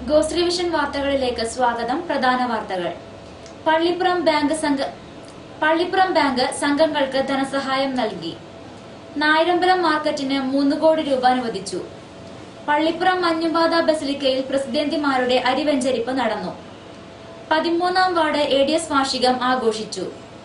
Goshree vision വാർത്തകളിലേക്ക് സ്വാഗതം പ്രധാന വാർത്തകൾ പള്ളിപ്പുറം ബാങ്ക് സംഘ പള്ളിപ്പുറം ബാങ്ക് സംഘങ്ങൾക്ക് ധനസഹായം നൽകി നായരമ്പലം മാർക്കറ്റിന് മൂന്ന് കോടി രൂപ അനുവദിച്ചു പള്ളിപ്പുറം മഞ്ഞുപാത ബസിലിക്കയിൽ പ്രസിഡന്റിമാരുടെ അരിവെഞ്ചരിപ്പ് നടന്നു പതിമൂന്നാം വാർഡ് എ ഡി എസ് വാർഷികം ആഘോഷിച്ചു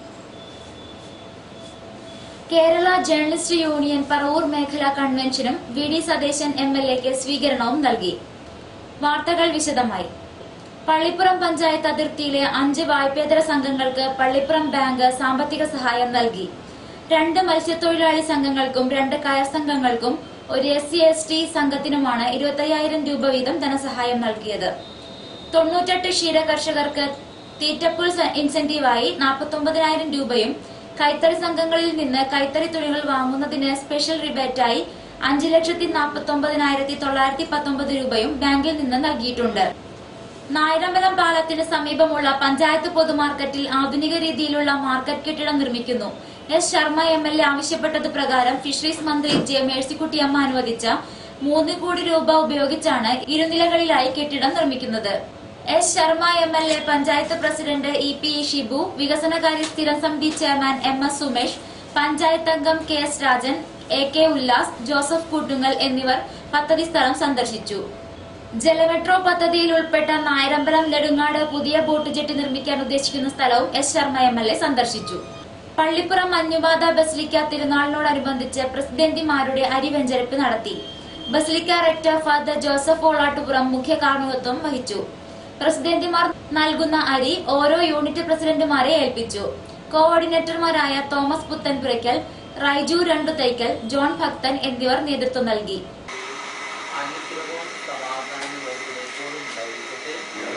കേരള ജേർണലിസ്റ്റ് യൂണിയൻ പറവൂർ മേഖലാ കൺവെൻഷനും V D Satheesan M L എക്ക് സ്വീകരണവും നൽകി വാർത്തകൾ വിശദമായി പള്ളിപ്പുറം പഞ്ചായത്ത് അതിർത്തിയിലെ അഞ്ച് വായ്പേതര സംഘങ്ങൾക്ക് പള്ളിപ്പുറം ബാങ്ക് സാമ്പത്തിക സഹായം നൽകി രണ്ട് മത്സ്യത്തൊഴിലാളി സംഘങ്ങൾക്കും രണ്ട് കയർ സംഘങ്ങൾക്കും ഒരു എസ് സി എസ് ടി സംഘത്തിനുമാണ് ഇരുപത്തയ്യായിരം രൂപ വീതം ധനസഹായം നൽകിയത് തൊണ്ണൂറ്റെട്ട് ക്ഷീര കർഷകർക്ക് തീറ്റപ്പുൽ സ- ഇൻസെന്റീവായി നാൽപ്പത്തൊമ്പതിനായിരം രൂപയും കൈത്തറി സംഘങ്ങളിൽ നിന്ന് കൈത്തറി തുണികൾ വാങ്ങുന്നതിന് സ്പെഷ്യൽ റിബേറ്റായി അഞ്ച് ലക്ഷത്തി നാൽപ്പത്തൊമ്പതിനായിരത്തി തൊള്ളായിരത്തി പത്തൊമ്പത് രൂപയും ബാങ്കിൽ നിന്ന് നൽകിയിട്ടുണ്ട് നായരമ്പലം പാലത്തിന് സമീപമുള്ള പഞ്ചായത്ത് പൊതുമാർക്കറ്റിൽ ആധുനിക രീതിയിലുള്ള മാർക്കറ്റ് കെട്ടിടം നിർമ്മിക്കുന്നു S Sharma M L A ആവശ്യപ്പെട്ടത് പ്രകാരം ഫിഷറീസ് മന്ത്രി ജെ മേഴ്സിക്കുട്ടിയമ്മ അനുവദിച്ച മൂന്ന് കോടി രൂപ ഉപയോഗിച്ചാണ് ഇരുനിലകളിലായി കെട്ടിടം നിർമ്മിക്കുന്നത് S Sharma M L A panchayat president E P Shibu വികസനകാര്യ സ്ഥിരം സമിതി chairman M S Sumesh panchayat അംഗം K S Rajan A K Ullas Joseph Koottungal എന്നിവർ പദ്ധതി സ്ഥലം സന്ദർശിച്ചു ജലമെട്രോ പദ്ധതിയിൽ ഉൾപ്പെട്ട നായരമ്പലം നെടുങ്ങാട് പുതിയ ബോട്ട് ജെട്ടി നിർമ്മിക്കാൻ ഉദ്ദേശിക്കുന്ന സ്ഥലവും S Sharma M L A സന്ദർശിച്ചു പള്ളിപ്പുറം മഞ്ഞുപാത ബസിലിക്ക തിരുനാളിനോടനുബന്ധിച്ച് പ്രസിഡന്റിമാരുടെ അരിവെഞ്ചരിപ്പ് നടത്തി basilica rector father Joseph Olattupuram മുഖ്യ കാർമ്മികത്വം വഹിച്ചു പ്രസിഡന്റിമാർ നൽകുന്ന അരി ഓരോ യൂണിറ്റ് പ്രസിഡന്റുമാരെ ഏൽപ്പിച്ചു കോഓർഡിനേറ്റർമാരായ തോമസ് പുത്തൻപുരയ്ക്കൽ റൈജു രണ്ടു തൈക്കൽ ജോൺ ഭക്തൻ എന്നിവർ നേതൃത്വം നൽകി അനുഗ്രഹവും സമാധാനവും എപ്പോഴും ഉണ്ടായിരിക്കട്ടെ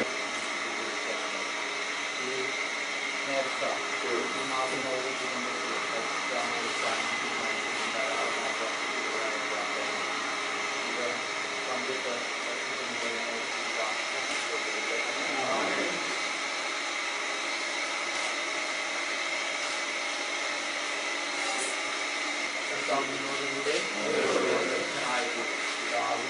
ഈ നേർച്ച ഈ മാസം കർത്താവിനോടുകൂടെ ആയിരിക്കും പിതാവും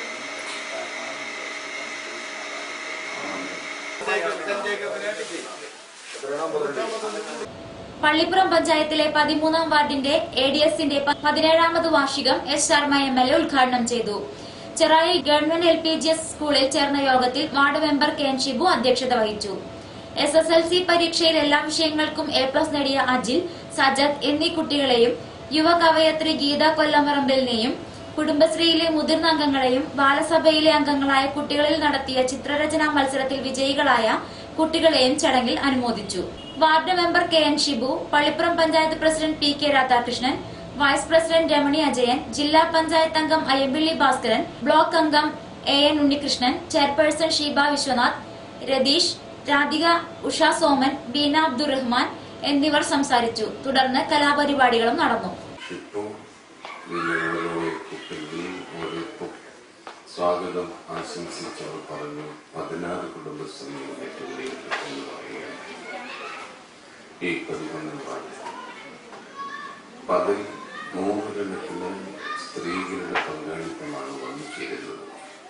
പള്ളിപ്പുറം പഞ്ചായത്തിലെ പതിമൂന്നാം വാർഡിന്റെ എ ഡി എസിന്റെ പതിനേഴാമത് വാർഷികം S Sharma M L A ഉദ്ഘാടനം ചെയ്തു Cherai government L P G S സ്കൂളിൽ ചേർന്ന യോഗത്തിൽ ward member K N Shibu അധ്യക്ഷത വഹിച്ചു എസ് എസ് എൽ സി പരീക്ഷയിൽ എല്ലാ വിഷയങ്ങൾക്കും എ പ്ലസ് നേടിയ അജിൽ സജത് എന്നീ കുട്ടികളെയും യുവ കവയത്രി ഗീത കൊല്ലമറമ്പലിനെയും കുടുംബശ്രീയിലെ മുതിർന്ന അംഗങ്ങളെയും ബാലസഭയിലെ അംഗങ്ങളായ കുട്ടികളിൽ നടത്തിയ ചിത്രരചനാ മത്സരത്തിൽ വിജയികളായ കുട്ടികളെയും ചടങ്ങിൽ അനുമോദിച്ചു ward member K N Shibu Pallippuram panchayat president P K Radhakrishnan vice president Ramani Ajayan ജില്ലാ പഞ്ചായത്ത് അംഗം അയ്യമ്പിള്ളി ഭാസ്കരൻ ബ്ലോക്ക് അംഗം A N Unnikrishnan chairperson Sheeba Viswanath Ratheesh Radhika Usha Soman Beena Abdurahman എന്നിവർ സംസാരിച്ചു തുടർന്ന് കലാപരിപാടികളും നടന്നു ഇപ്പോൾ നിങ്ങളുടെ കുട്ടികളിൽ ഓരോരുത്തർ സ്വാഗതം ആശംസിച്ചവർ പറഞ്ഞു പതിനാറ് കുടുംബശ്രീ യൂണിറ്റുകളിൽ എന്ന് പറയുകയാണ് ഈ പതിമൂന്നാം വാർഡ് അപ്പൊ അതിൽ നൂറുകണക്കിന് സ്ത്രീകളുടെ പങ്കാളിത്തമാണ് വന്നു ചേരുന്നത്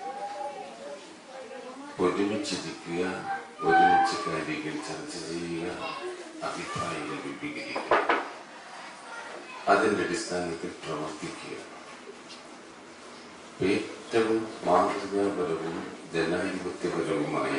ഒരുമിച്ചിരിക്കുക ഒരുമിച്ച് കാര്യങ്ങൾ ചർച്ച ചെയ്യുക അഭിപ്രായങ്ങൾ വിപുലീകരിക്കുക അതിന്റെ അടിസ്ഥാനത്തിൽ പ്രവർത്തിക്കുക ഏറ്റവും മാതൃകാപരവും ജനാധിപത്യപരവുമായ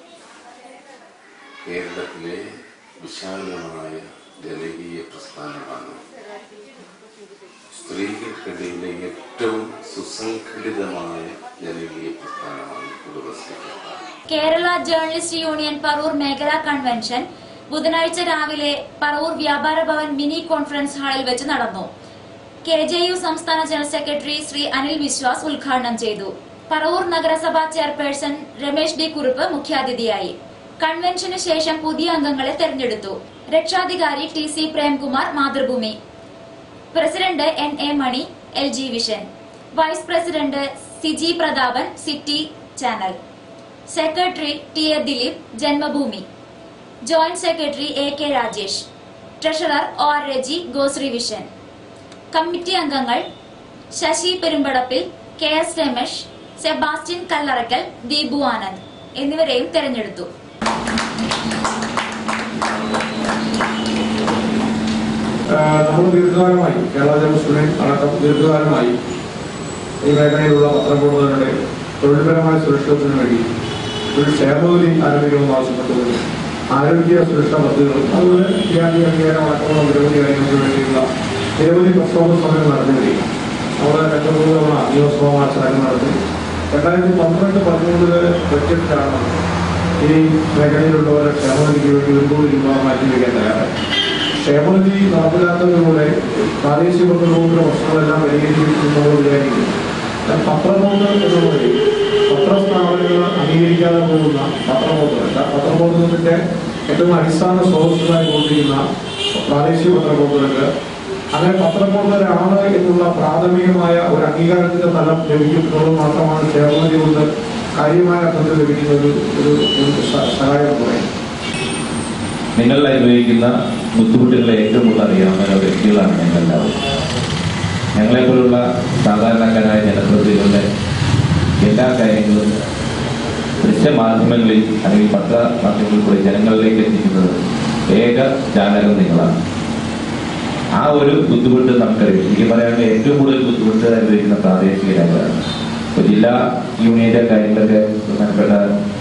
കേരളത്തിലെ വിശാലമായ ജനകീയ പ്രസ്ഥാനമാണ് സ്ത്രീകൾക്കിടയിലെ ഏറ്റവും സുസംഘടിതമായ ജനകീയ പ്രസ്ഥാനമാണ് കുടുംബശ്രീ പ്രസ്ഥാനം കേരള ജേർണലിസ്റ്റ് യൂണിയൻ പറവൂർ മേഖലാ കൺവെൻഷൻ ബുധനാഴ്ച രാവിലെ പറവൂർ വ്യാപാര ഭവൻ മിനി കോൺഫറൻസ് ഹാളിൽ വെച്ച് നടന്നു കെ ജെ യു സംസ്ഥാന ജനറൽ സെക്രട്ടറി ശ്രീ അനിൽ വിശ്വാസ് ഉദ്ഘാടനം ചെയ്തു പറവൂർ നഗരസഭ ചെയർപേഴ്സൺ രമേശ് ഡി കുറുപ്പ് മുഖ്യാതിഥിയായി കൺവെൻഷന് ശേഷം പുതിയ അംഗങ്ങളെ തെരഞ്ഞെടുത്തു രക്ഷാധികാരി T C Premkumar Mathrubhumi president N A Mani L G vision vice president Siji Prathapan city channel secretary T A Dileep Janmabhumi joint secretary A K Rajesh treasurer O R Reji Goshree vision committee അംഗങ്ങൾ Sasi Perumbadappil K S Ramesh Sebastian Kallarakkal Deepu Anand എന്നിവരെയും തെരഞ്ഞെടുത്തു നമ്മൾ ദീർഘകാലമായി കേരള ജന സ്റ്റുഡന്റ് അടക്കം ദീർഘകാലമായി ഈ മേഖലയിലുള്ള പത്രപ്രവർത്തകരുടെ തൊഴിൽപരമായ സുരക്ഷിതത്തിന് വേണ്ടി ഒരു ക്ഷേമനിധി ആരംഭിക്കണമെന്ന് ആവശ്യപ്പെട്ടുകൊണ്ട് ആരോഗ്യ സുരക്ഷാ പദ്ധതികളും അതുപോലെ വിദ്യാർത്ഥി അംഗീകാരം അടക്കമുള്ള നിരവധി കാര്യങ്ങൾക്ക് വേണ്ടിയുള്ള നിരവധി പ്രക്ഷോഭ സമയം നടത്തി വരിക നമ്മുടെ രണ്ട് മൂന്ന് തവണ നിയമസഭാ മാർച്ച് നടത്തി രണ്ടായിരത്തി പന്ത്രണ്ട് പതിമൂന്നില് ബഡ്ജറ്റിലാണ് ഈ മേഖലയിലുള്ളവരെ ക്ഷേമനിധിക്ക് വേണ്ടി ഒരു കോടി രൂപ മാറ്റിവെക്കാൻ തയ്യാറായി ക്ഷേമനിധി നടപ്പിലാക്കുന്നതിലൂടെ പ്രാദേശിക പത്രബോർഡിന്റെ പ്രശ്നങ്ങളെല്ലാം പരിഹരിക്കുമെന്ന് വിചാരിക്കുന്നു എന്നാൽ പത്രബോർഡ് എന്നുള്ളത് പത്രസ്ഥാപനങ്ങൾ അംഗീകരിക്കാതെ പോകുന്ന പത്രബോർഡല്ല പത്രബോർഡിന്റെ ഏറ്റവും അടിസ്ഥാന സ്രോതസ്സുകളായി കൊണ്ടിരിക്കുന്ന പ്രാദേശിക പത്രബോർഡുകൾക്ക് അങ്ങനെ പത്രബോർഡരാണ് എന്നുള്ള പ്രാഥമികമായ ഒരു അംഗീകാരത്തിന്റെ തലം ലഭിക്കുന്നത് മാത്രമാണ് ക്ഷേമനിധി കൊണ്ട് കാര്യമായ അർത്ഥത്തിൽ ലഭിക്കുന്ന ഒരു ഒരു ഒരു സ- സഹായം എന്ന് പറയുന്നത് നിങ്ങൾ അനുഭവിക്കുന്ന ബുദ്ധിമുട്ടുകളെ ഏറ്റവും കൂടുതൽ അറിയാവുന്ന വ്യക്തികളാണ് ഞങ്ങളെല്ലാവരും ഞങ്ങളെപ്പോലുള്ള സാധാരണക്കാരായ ജനപ്രതിനിധികളുടെ എല്ലാ കാര്യങ്ങളും ദൃശ്യമാധ്യമങ്ങളിൽ അല്ലെങ്കിൽ പത്ര മാധ്യമങ്ങളിൽ കൂടി ജനങ്ങളിലേക്ക് എത്തിക്കുന്നത് ഏക ചാനകം നിങ്ങളാണ് ആ ഒരു ബുദ്ധിമുട്ട് നമുക്കറിയാം ശരിക്കും പറയുകയാണെങ്കിൽ ഏറ്റവും കൂടുതൽ ബുദ്ധിമുട്ട് അനുഭവിക്കുന്ന പ്രാദേശിക രംഗമാണ് ഇപ്പൊ ജില്ലാ യൂണിയന്റെ കാര്യങ്ങളൊക്കെ ബഹുമാനപ്പെട്ട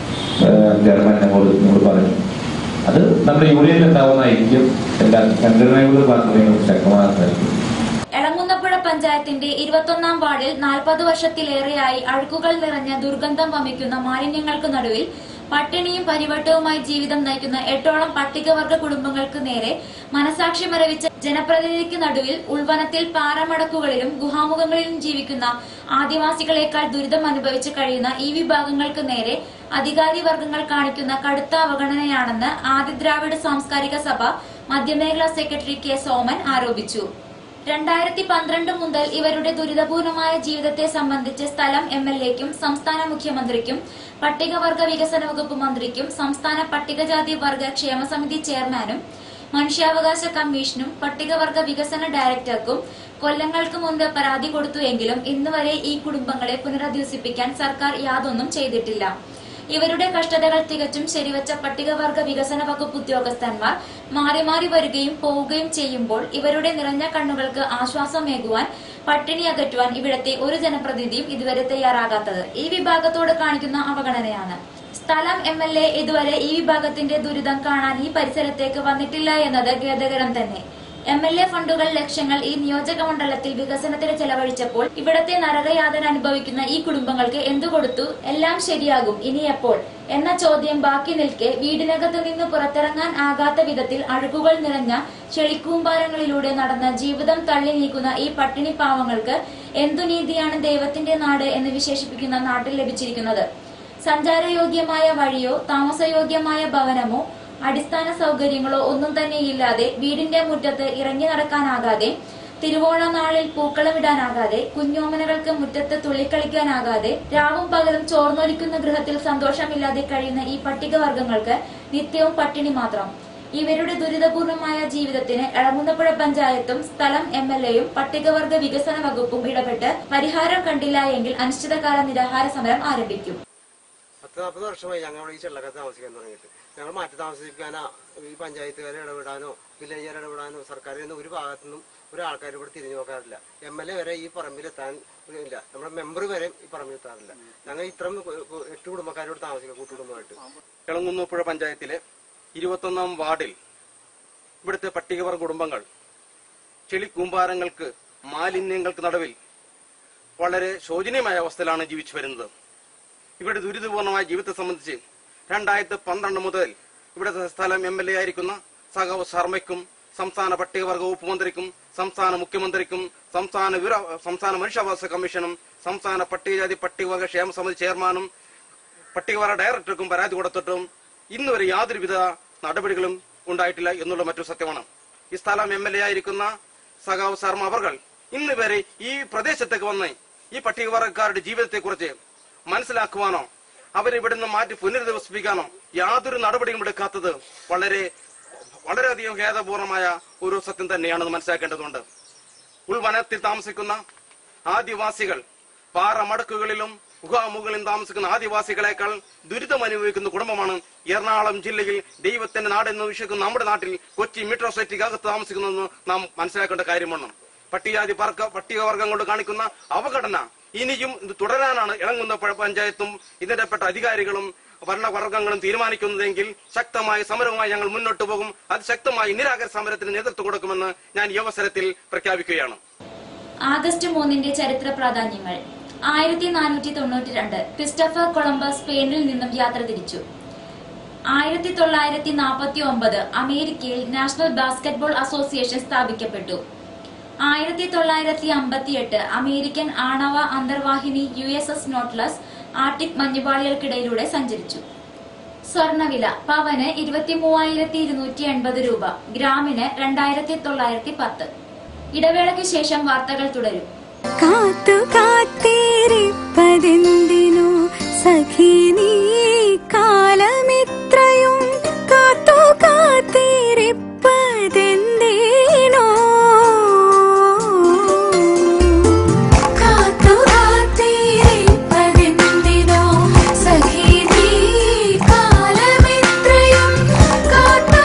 ചെയർമാൻ നമ്മോട് നമ്മോട് പറഞ്ഞു അത് നമ്മുടെ യൂണിയനിൽ ഉണ്ടാവുന്ന ഐക്യം എല്ലാ സംഘടനകളും മാത്രമേ നമുക്ക് ശക്തമാക്കാൻ സാധിക്കൂ എളങ്ങുന്നപ്പുഴ പഞ്ചായത്തിന്റെ ഇരുപത്തൊന്നാം വാർഡിൽ നാൽപ്പത് വർഷത്തിലേറെയായി അഴുക്കുകൾ നിറഞ്ഞ ദുർഗന്ധം വമിക്കുന്ന മാലിന്യങ്ങൾക്ക് നടുവിൽ പട്ടിണിയും പരിവട്ടവുമായി ജീവിതം നയിക്കുന്ന എട്ടോളം പട്ടികവർഗ കുടുംബങ്ങൾക്ക് നേരെ മനസാക്ഷി മരവിച്ച ജനപ്രതിനിധിക്ക് നടുവിൽ ഉൾവനത്തിൽ പാറമടക്കുകളിലും ഗുഹാമുഖങ്ങളിലും ജീവിക്കുന്ന ആദിവാസികളെക്കാൾ ദുരിതം അനുഭവിച്ച് കഴിയുന്ന ഈ വിഭാഗങ്ങൾക്ക് നേരെ അധികാരി വർഗങ്ങൾ കാണിക്കുന്ന കടുത്ത അവഗണനയാണെന്ന് ആദിദ്രാവിഡ സാംസ്കാരിക സഭ മധ്യമേഖലാ സെക്രട്ടറി കെ സോമൻ ആരോപിച്ചു രണ്ടായിരത്തി പന്ത്രണ്ട് മുതൽ ഇവരുടെ ദുരിതപൂർണമായ ജീവിതത്തെ സംബന്ധിച്ച് സ്ഥലം എം എൽ എക്കും സംസ്ഥാന മുഖ്യമന്ത്രിക്കും പട്ടികവർഗ വികസന വകുപ്പ് മന്ത്രിക്കും സംസ്ഥാന പട്ടികജാതി വർഗ ക്ഷേമസമിതി ചെയർമാനും മനുഷ്യാവകാശ കമ്മീഷനും പട്ടികവർഗ വികസന ഡയറക്ടർക്കും കൊല്ലങ്ങൾക്ക് മുൻപ് പരാതി കൊടുത്തു എങ്കിലും ഇന്നുവരെ ഈ കുടുംബങ്ങളെ പുനരധിവസിപ്പിക്കാൻ സർക്കാർ യാതൊന്നും ചെയ്തിട്ടില്ല ഇവരുടെ കഷ്ടതകൾ തികച്ചും ശരിവച്ച പട്ടികവർഗ വികസന വകുപ്പ് ഉദ്യോഗസ്ഥന്മാർ മാറി മാറി വരികയും പോവുകയും ചെയ്യുമ്പോൾ ഇവരുടെ നിറഞ്ഞ കണ്ണുകൾക്ക് ആശ്വാസമേകുവാൻ പട്ടിണി അകറ്റുവാൻ ഇവിടത്തെ ഒരു ജനപ്രതിനിധിയും ഇതുവരെ തയ്യാറാകാത്തത് ഈ വിഭാഗത്തോട് കാണിക്കുന്ന അവഗണനയാണ് സ്ഥലം എം എൽ എ ഇതുവരെ ഈ വിഭാഗത്തിന്റെ ദുരിതം കാണാൻ ഈ പരിസരത്തേക്ക് വന്നിട്ടില്ല എന്നത് ഖേദകരം തന്നെ എം എൽ എ ഫണ്ടുകൾ ലക്ഷങ്ങൾ ഈ നിയോജക മണ്ഡലത്തിൽ വികസനത്തിന് ചെലവഴിച്ചപ്പോൾ ഇവിടത്തെ നരകയാതന അനുഭവിക്കുന്ന ഈ കുടുംബങ്ങൾക്ക് എന്തു കൊടുത്തു എല്ലാം ശരിയാകും ഇനി എപ്പോൾ എന്ന ചോദ്യം ബാക്കി നിൽക്കെ വീടിനകത്ത് നിന്ന് പുറത്തിറങ്ങാൻ ആകാത്ത വിധത്തിൽ അഴുക്കുകൾ നിറഞ്ഞ ചെളിക്കൂമ്പാരങ്ങളിലൂടെ നടന്ന ജീവിതം തള്ളി നീക്കുന്ന ഈ പട്ടിണി പാവങ്ങൾക്ക് എന്തു നീതിയാണ് ദൈവത്തിന്റെ നാട് എന്ന് വിശേഷിപ്പിക്കുന്ന നാട്ടിൽ ലഭിച്ചിരിക്കുന്നത് സഞ്ചാരയോഗ്യമായ വഴിയോ താമസയോഗ്യമായ ഭവനമോ അടിസ്ഥാന സൗകര്യങ്ങളോ ഒന്നും തന്നെ ഇല്ലാതെ വീടിന്റെ മുറ്റത്ത് ഇറങ്ങി നടക്കാനാകാതെ തിരുവോണ നാളിൽ പൂക്കളമിടാനാകാതെ കുഞ്ഞോമനകൾക്ക് മുറ്റത്ത് തുള്ളിക്കളിക്കാനാകാതെ രാവും പകലും ചോർന്നൊലിക്കുന്ന ഗൃഹത്തിൽ സന്തോഷമില്ലാതെ കഴിയുന്ന ഈ പട്ടികവർഗങ്ങൾക്ക് നിത്യവും പട്ടിണി മാത്രം ഇവരുടെ ദുരിതപൂർണമായ ജീവിതത്തിന് എളമുന്നപ്പുഴ പഞ്ചായത്തും സ്ഥലം എം എൽ എയും പട്ടികവർഗ വികസന വകുപ്പും ഇടപെട്ട് പരിഹാരം കണ്ടില്ല എങ്കിൽ അനിശ്ചിതകാല നിരാഹാര സമരം ആരംഭിക്കും പത്ത് നാൽപ്പത് വർഷമായി ഞങ്ങൾ ഈ ചെള്ളക്കത്ത് താമസിക്കാൻ തുടങ്ങിയിട്ട് ഞങ്ങൾ മാറ്റി താമസിക്കാനോ ഈ പഞ്ചായത്തുകാരെ ഇടപെടാനോ വില്ലേജുകാരെ ഇടപെടാനോ സർക്കാരിൽ നിന്ന് ഒരു ഭാഗത്തു നിന്നും ഒരാൾക്കാർ ഇവിടെ തിരിഞ്ഞു നോക്കാറില്ല എം എൽ എ വരെ ഈ പറമ്പിലെത്താൻ ഇല്ല നമ്മുടെ മെമ്പർ വരെ ഈ പറമ്പിലെത്താറില്ല ഞങ്ങൾ ഇത്രയും കു- കു- എട്ട് കുടുംബക്കാരോട് താമസിക്കുക കൂട്ടുകുടുംബമായിട്ട് ഇളങ്ങുന്നപ്പുഴ പഞ്ചായത്തിലെ ഇരുപത്തൊന്നാം വാർഡിൽ ഇവിടുത്തെ പട്ടികവർഗ കുടുംബങ്ങൾ ചെളിക്കൂമ്പാരങ്ങൾക്ക് മാലിന്യങ്ങൾക്ക് നടുവിൽ വളരെ ശോചനീയമായ അവസ്ഥയിലാണ് ജീവിച്ചു വരുന്നത് ഇവരുടെ ദുരിതപൂർണമായ ജീവിതത്തെ സംബന്ധിച്ച് രണ്ടായിരത്തി പന്ത്രണ്ട് മുതൽ ഇവിടുത്തെ സ്ഥലം എം എൽ എ ആയിരിക്കുന്ന സഹവ് ശർമ്മയ്ക്കും സംസ്ഥാന പട്ടികവർഗ വകുപ്പ് മന്ത്രിക്കും സംസ്ഥാന മുഖ്യമന്ത്രിക്കും സംസ്ഥാന വിവര- സംസ്ഥാന മനുഷ്യാവകാശ കമ്മീഷനും സംസ്ഥാന പട്ടികജാതി പട്ടികവർഗ ക്ഷേമ സമിതി ചെയർമാനും പട്ടികവർഗ ഡയറക്ടർക്കും പരാതി കൊടുത്തിട്ടും ഇന്നുവരെ യാതൊരുവിധ നടപടികളും ഉണ്ടായിട്ടില്ല എന്നുള്ള മറ്റൊരു സത്യമാണ് ഈ സ്ഥലം എം എൽ എ ആയിരിക്കുന്ന സഖാവ് ശർമ്മ അവർ ഇന്ന് വരെ ഈ പ്രദേശത്തേക്ക് വന്ന് ഈ പട്ടികവർഗക്കാരുടെ ജീവിതത്തെക്കുറിച്ച് മനസ്സിലാക്കുവാനോ അവരെ ഇവിടെ നിന്ന് മാറ്റി പുനരധിവസിപ്പിക്കാനോ യാതൊരു നടപടിയും എടുക്കാത്തത് വളരെ വളരെയധികം ഖേദപൂർണമായ ഒരു സത്യം തന്നെയാണെന്ന് മനസ്സിലാക്കേണ്ടതുണ്ട് ഉൾവനത്തിൽ താമസിക്കുന്ന ആദിവാസികൾ പാറമടക്കുകളിലും ഗുഹാമുകളിൽ താമസിക്കുന്ന ആദിവാസികളെക്കാൾ ദുരിതം അനുഭവിക്കുന്ന കുടുംബമാണ് എറണാകുളം ജില്ലയിൽ ദൈവത്തിന്റെ നാടെന്ന് വിശ്വസിക്കുന്ന നമ്മുടെ നാട്ടിൽ കൊച്ചി മെട്രോ സിറ്റിക്ക് അകത്ത് താമസിക്കുന്നതെന്ന് നാം മനസ്സിലാക്കേണ്ട കാര്യമാണ് പട്ടികജാതി പറക്ക പട്ടികവർഗം കൊണ്ട് കാണിക്കുന്ന അവഗണന ഇനിയും ഇത് തുടരാനാണ് ഇളങ്ങുന്ന പ- പഞ്ചായത്തും ഇതിനെപ്പെട്ട അധികാരികളും ഭരണവർഗങ്ങളും തീരുമാനിക്കുന്നതെങ്കിൽ ശക്തമായ സമരവുമായി ഞങ്ങൾ മുന്നോട്ട് പോകും അതിശക്തമായി നിരാകര സമരത്തിന് നേതൃത്വം കൊടുക്കുമെന്ന് ഞാൻ ഈ അവസരത്തിൽ പ്രഖ്യാപിക്കുകയാണ് ആഗസ്റ്റ് മൂന്നിന്റെ ചരിത്ര പ്രാധാന്യങ്ങൾ ആയിരത്തി നാനൂറ്റി തൊണ്ണൂറ്റി രണ്ട് ക്രിസ്റ്റഫർ കൊളംബസ് സ്പെയിനിൽ നിന്നും യാത്ര തിരിച്ചു ആയിരത്തി തൊള്ളായിരത്തി നാൽപ്പത്തി ഒമ്പത് അമേരിക്കയിൽ നാഷണൽ ബാസ്കറ്റ്ബോൾ അസോസിയേഷൻ സ്ഥാപിക്കപ്പെട്ടു ആയിരത്തി തൊള്ളായിരത്തി അമ്പത്തിയെട്ട് അമേരിക്കൻ ആണവ അന്തർവാഹിനി U S S Nautilus Arctic മഞ്ഞുപാളികൾക്കിടയിലൂടെ സഞ്ചരിച്ചു സ്വർണവില പവന് ഇരുപത്തി മൂവായിരത്തി ഇരുന്നൂറ്റി എൺപത് രൂപ ഗ്രാമിന് രണ്ടായിരത്തി തൊള്ളായിരത്തി പത്ത് ഇടവേളയ്ക്ക് ശേഷം വാർത്തകൾ തുടരും കാത്തു കാത്തിരിപ്പതെന്തിനു സഖി നീ കാലമിത്രയും കാത്തു കാത്തിരിപ്പതെന്തിനോ കാത്തു കാത്തിരിപ്പതെന്തിനോ സഖി നീ കാലമിത്രയും കാത്തു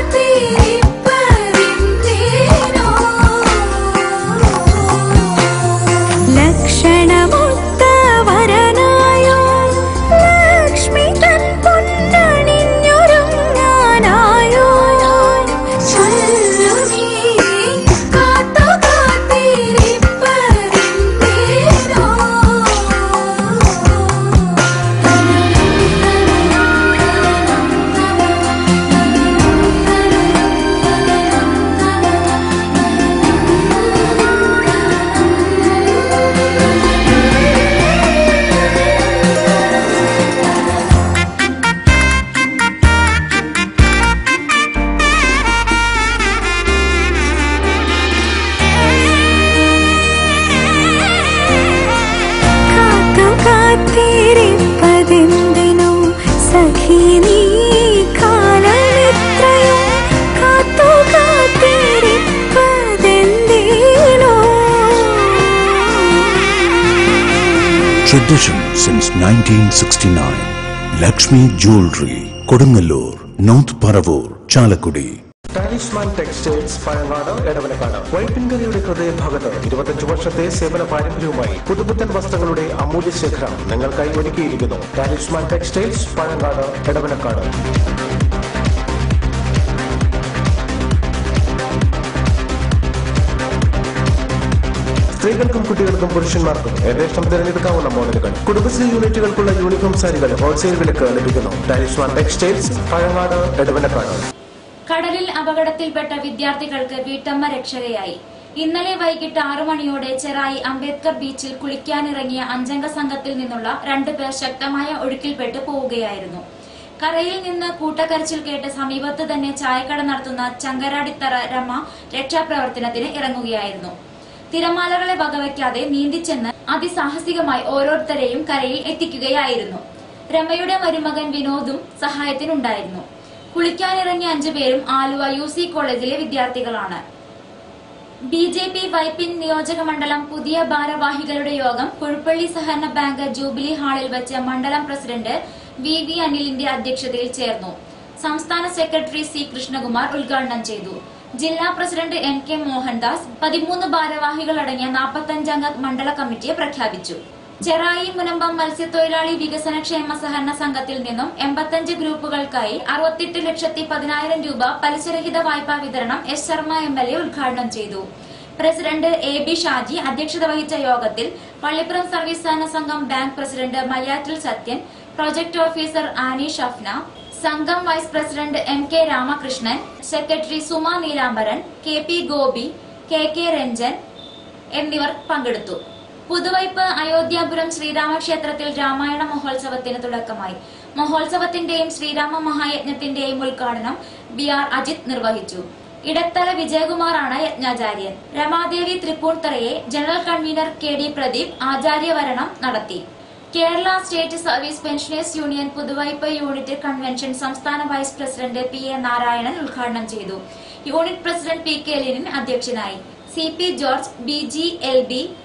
കാത്തിരിപ്പതെന്തിനോ ലക്ഷണമൊത്ത വരനായോ ലക്ഷ്മി തൻ പൊന്നണിഞ്ഞൊരുങ്ങാനായോ ചൊല്ലു നീ കാത്തു കാത്തിരിപ്പതെന്തിനോ കാത്തു കാത്തിരിപ്പതെന്തിനോ സഖി നീ കാലമിത്രയും കാത്തു കാത്തിരിപ്പതെന്തിനോ Tradition since 1969. Lakshmi Jewelry, Kodungalur, North Paravur, Chalakudi. Talisman textiles Pazhangad Edavanakkad വൈപ്പിൻകരയുടെ ഹൃദയഭാഗത്ത് ഇരുപത്തഞ്ച് വർഷത്തെ സേവന പാരമ്പര്യവുമായി പുതുപുത്തൻ വസ്ത്രങ്ങളുടെ അമൂല്യ ശേഖരം നിങ്ങൾക്കായി ഒരുക്കിയിരിക്കുന്നു ടാലിസ്മാൻ ടെക്സ്റ്റൈൽസ് പഴങ്ങാട് എടവനക്കാട് സ്ത്രീകൾക്കും കുട്ടികൾക്കും പുരുഷന്മാർക്കും യഥേഷ്ടം തിരഞ്ഞെടുക്കാവുന്ന മോഡലുകൾ കുടുംബശ്രീ യൂണിറ്റുകൾക്കുള്ള യൂണിഫോം സാരികൾ ഹോൾസെയിൽ വിലക്ക് ലഭിക്കുന്നു ടാലിസ്മാൻ ടെക്സ്റ്റൈൽസ് പഴങ്ങാട് എടവനക്കാട് കടലിൽ അപകടത്തിൽപ്പെട്ട വിദ്യാർത്ഥികൾക്ക് വീട്ടമ്മ രക്ഷകയായി ഇന്നലെ വൈകിട്ട് ആറു മണിയോടെ ചെറായി അംബേദ്കർ ബീച്ചിൽ കുളിക്കാനിറങ്ങിയ അഞ്ചംഗ സംഘത്തിൽ നിന്നുള്ള രണ്ടുപേർ ശക്തമായ ഒഴുക്കിൽപ്പെട്ട് പോവുകയായിരുന്നു കരയിൽ നിന്ന് കൂട്ടക്കരച്ചിൽ കേട്ട് സമീപത്ത് തന്നെ ചായക്കട നടത്തുന്ന ചങ്കരാടിത്തറ രമ രക്ഷാപ്രവർത്തനത്തിന് ഇറങ്ങുകയായിരുന്നു തിരമാലകളെ വകവയ്ക്കാതെ നീന്തിച്ചെന്ന് അതിസാഹസികമായി ഓരോരുത്തരെയും കരയിൽ എത്തിക്കുകയായിരുന്നു രമയുടെ മരുമകൻ വിനോദും സഹായത്തിനുണ്ടായിരുന്നു കുളിക്കാനിറങ്ങിയ അഞ്ചുപേരും ആലുവ യു സി കോളേജിലെ വിദ്യാർത്ഥികളാണ് ബി ജെ പി വൈപ്പിൻ നിയോജക മണ്ഡലം പുതിയ ഭാരവാഹികളുടെ യോഗം കുഴുപ്പള്ളി സഹകരണ ബാങ്ക് ജൂബിലി ഹാളിൽ വെച്ച് മണ്ഡലം പ്രസിഡന്റ് വി വി അനിലിന്റെ അധ്യക്ഷതയിൽ ചേർന്നു സംസ്ഥാന സെക്രട്ടറി സി കൃഷ്ണകുമാർ ഉദ്ഘാടനം ചെയ്തു ജില്ലാ പ്രസിഡന്റ് എൻ കെ മോഹൻദാസ് പതിമൂന്ന് ഭാരവാഹികളടങ്ങിയ നാൽപ്പത്തഞ്ചംഗ മണ്ഡല കമ്മിറ്റിയെ പ്രഖ്യാപിച്ചു ചെറായി മുനമ്പം മത്സ്യത്തൊഴിലാളി വികസന ക്ഷേമ സഹകരണ സംഘത്തിൽ നിന്നും എൺപത്തഞ്ച് ഗ്രൂപ്പുകൾക്കായി അറുപത്തെട്ട് ലക്ഷത്തി പതിനായിരം രൂപ പലിശരഹിത വായ്പാ വിതരണം S Sharma M L A ഉദ്ഘാടനം ചെയ്തു പ്രസിഡന്റ് എ ബി ഷാജി അധ്യക്ഷത വഹിച്ച യോഗത്തിൽ പള്ളിപ്പുറം സർവീസ് സഹകരണ സംഘം ബാങ്ക് പ്രസിഡന്റ് മലയാറ്റിൽ Sathyan project officer Annie Shafna സംഘം vice president M K Ramakrishnan secretary Suma Neelambaran K P Gopi K K Ranjan എന്നിവർ പങ്കെടുത്തു പുതുവൈപ്പ് അയോധ്യാപുരം ശ്രീരാമക്ഷേത്രത്തിൽ രാമായണ മഹോത്സവത്തിന് തുടക്കമായി മഹോത്സവത്തിന്റെയും ശ്രീരാമ മഹായജ്ഞത്തിന്റെയും ഉദ്ഘാടനം ബി ആർ അജിത് നിർവഹിച്ചു ഇടത്തല വിജയകുമാറാണ് യജ്ഞാചാര്യൻ രമാദേവി തൃപ്പൂണിത്തറയെ general convener K D Pradeep ആചാര്യവരണം നടത്തി Kerala state service pensioners union Puthuvype unit convention സംസ്ഥാന vice president P A Narayanan ഉദ്ഘാടനം ചെയ്തു unit president P K Linin അധ്യക്ഷനായി C P George B G L B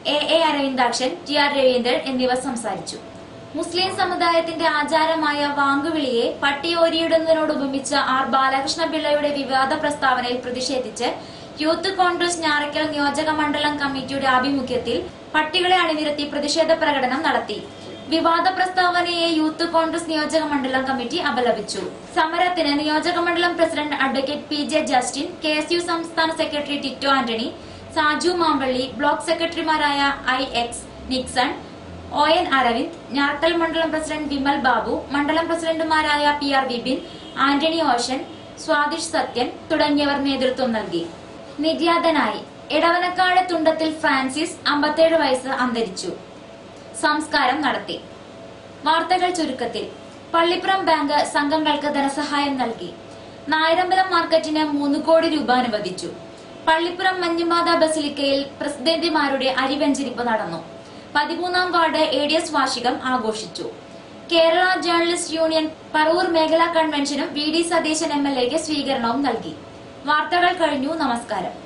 A A Aravindakshan T R Raveendran എന്നിവർ സംസാരിച്ചു മുസ്ലിം സമുദായത്തിന്റെ ആചാരമായ വാങ്കുവിളിയെ പട്ടിയോരിയിടുന്നതിനോട് ഉപമിച്ച ആർ ബാലകൃഷ്ണ പിള്ളയുടെ വിവാദ പ്രസ്താവനയിൽ പ്രതിഷേധിച്ച് യൂത്ത് കോൺഗ്രസ് ഞാറയ്ക്കൽ നിയോജക മണ്ഡലം കമ്മിറ്റിയുടെ ആഭിമുഖ്യത്തിൽ പട്ടികളെ അണിനിരത്തി പ്രതിഷേധ പ്രകടനം നടത്തി വിവാദ പ്രസ്താവനയെ യൂത്ത് കോൺഗ്രസ് നിയോജക മണ്ഡലം കമ്മിറ്റി അപലപിച്ചു സമരത്തിന് നിയോജക മണ്ഡലം president advocate P J Justin K S U സംസ്ഥാന secretary Tito Antony Saju Mampally block സെക്രട്ടറിമാരായ I X Nixon O N Aravind Njarackal മണ്ഡലം പ്രസിഡന്റ് വിമൽ ബാബു മണ്ഡലം പ്രസിഡന്റുമാരായ P R Vipin Antony Oshan Swadish Sathyan തുടങ്ങിയവർ നേതൃത്വം നൽകി നിര്യാതനായി എടവനക്കാട് തുണ്ടത്തിൽ ഫ്രാൻസിസ് അമ്പത്തേഴ് വയസ്സ് അന്തരിച്ചു സംസ്കാരം നടത്തി വാർത്തകൾ ചുരുക്കത്തിൽ പള്ളിപ്പുറം ബാങ്ക് സംഘങ്ങൾക്ക് ധനസഹായം നൽകി നായരമ്പലം മാർക്കറ്റിന് മൂന്ന് കോടി രൂപ അനുവദിച്ചു പള്ളിപ്പുറം മഞ്ഞുമാത ബസിലിക്കയിൽ പ്രസിഡന്റുമാരുടെ അരിവെഞ്ചരിപ്പ് നടന്നു പതിമൂന്നാം വാർഡ് എ ഡി എസ് വാർഷികം ആഘോഷിച്ചു കേരള ജേർണലിസ്റ്റ് യൂണിയൻ പറവൂർ മേഖലാ കൺവെൻഷനും V D Satheesan M L എക്ക് സ്വീകരണവും നൽകി വാർത്തകൾ കഴിഞ്ഞു നമസ്കാരം